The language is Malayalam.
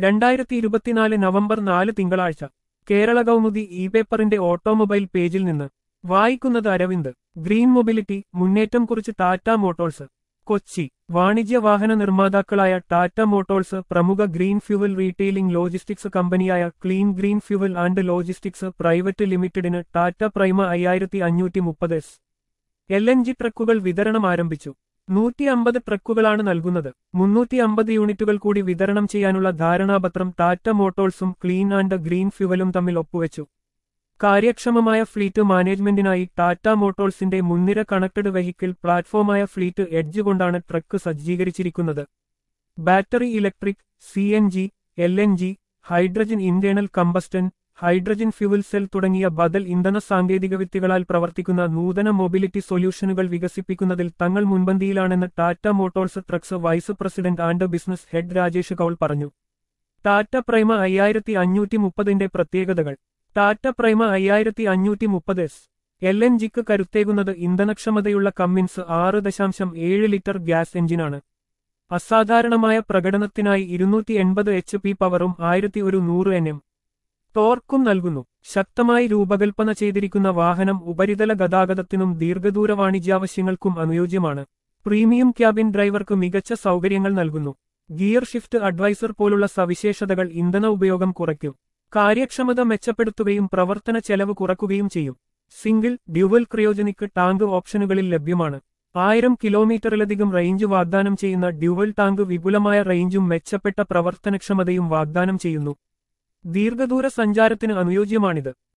രണ്ടായിരത്തി ഇരുപത്തിനാല് നവംബർ നാല് തിങ്കളാഴ്ച കേരള കൗമുദി ഇ പേപ്പറിന്റെ ഓട്ടോമൊബൈൽ പേജിൽ നിന്ന് വായിക്കുന്നത് അരവിന്ദ് ഗ്രീൻ മൊബിലിറ്റി മുന്നേറ്റം കുറിച്ച് ടാറ്റ മോട്ടോഴ്സ് കൊച്ചി വാണിജ്യ വാഹന നിർമ്മാതാക്കളായ ടാറ്റ മോട്ടോഴ്സ് പ്രമുഖ ഗ്രീൻ ഫ്യുവൽ റീറ്റെയിലിംഗ് ലോജിസ്റ്റിക്സ് കമ്പനിയായ clean green fuel and logistics private ലിമിറ്റഡിന് ടാറ്റ പ്രൈമ അയ്യായിരത്തി അഞ്ഞൂറ്റി മുപ്പത് എസ് എൽ എൻ ജി ട്രക്കുകൾ വിതരണം ആരംഭിച്ചു നൂറ്റി അമ്പത് ട്രക്കുകളാണ് നൽകുന്നത് മുന്നൂറ്റി അമ്പത് യൂണിറ്റുകൾ കൂടി വിതരണം ചെയ്യാനുള്ള ധാരണാപത്രം ടാറ്റ മോട്ടോഴ്സും ക്ലീൻ ആൻഡ് ഗ്രീൻ ഫ്യുവലും തമ്മിൽ ഒപ്പുവെച്ചു കാര്യക്ഷമമായ ഫ്ലീറ്റ് മാനേജ്മെന്റിനായി ടാറ്റ മോട്ടോഴ്സിന്റെ മുൻനിര കണക്ടഡ് വെഹിക്കിൾ പ്ലാറ്റ്ഫോമായ ഫ്ലീറ്റ് എഡ്ജ് കൊണ്ടാണ് ട്രക്ക് സജ്ജീകരിച്ചിരിക്കുന്നത് battery electric C N G L N G hydrogen internal combustion hydrogen fuel cell തുടങ്ങിയ ബദൽ ഇന്ധന സാങ്കേതികവിദ്യകളാൽ പ്രവർത്തിക്കുന്ന നൂതന മൊബിലിറ്റി സൊല്യൂഷനുകൾ വികസിപ്പിക്കുന്നതിൽ തങ്ങൾ മുൻപന്തിയിലാണെന്ന് Tata motors trucks vice president and business head Rajesh Kaul പറഞ്ഞു ടാറ്റ പ്രൈമ അയ്യായിരത്തി അഞ്ഞൂറ്റി മുപ്പതിന്റെ പ്രത്യേകതകൾ ടാറ്റ പ്രൈമ അയ്യായിരത്തി അഞ്ഞൂറ്റി മുപ്പത് എസ് എൽ എൻ ജിക്ക് കരുത്തേകുന്നത് ഇന്ധനക്ഷമതയുള്ള കമ്മിൻസ് ആറ് ദശാംശം ഏഴ് ലിറ്റർ ഗ്യാസ് എഞ്ചിനാണ് അസാധാരണമായ പ്രകടനത്തിനായി ഇരുന്നൂറ്റി എൺപത് എച്ച് പി പവറും ആയിരത്തി ഒരു നൂറ് എൻ എം ടോർക്കും നൽകുന്നു ശക്തമായി രൂപകൽപ്പന ചെയ്തിരിക്കുന്ന വാഹനം ഉപരിതല ഗതാഗതത്തിനും ദീർഘദൂര വാണിജ്യാവശ്യങ്ങൾക്കും അനുയോജ്യമാണ് പ്രീമിയം ക്യാബിൻ ഡ്രൈവർക്ക് മികച്ച സൗകര്യങ്ങൾ നൽകുന്നു ഗിയർ ഷിഫ്റ്റ് അഡ്വൈസർ പോലുള്ള സവിശേഷതകൾ ഇന്ധന ഉപയോഗം കുറയ്ക്കും കാര്യക്ഷമത മെച്ചപ്പെടുത്തുകയും പ്രവർത്തന ചെലവ് കുറയ്ക്കുകയും ചെയ്യും സിംഗിൾ ഡ്യുവൽ ക്രിയോജനിക് ടാങ്ക് ഓപ്ഷനുകളിൽ ലഭ്യമാണ് ആയിരം കിലോമീറ്ററിലധികം റേഞ്ച് വാഗ്ദാനം ചെയ്യുന്ന ഡ്യുവൽ ടാങ്ക് വിപുലമായ റേഞ്ചും മെച്ചപ്പെട്ട പ്രവർത്തനക്ഷമതയും വാഗ്ദാനം ചെയ്യുന്നു ദീർഘദൂര സഞ്ചാരത്തിന് അനുയോജ്യമാണിത്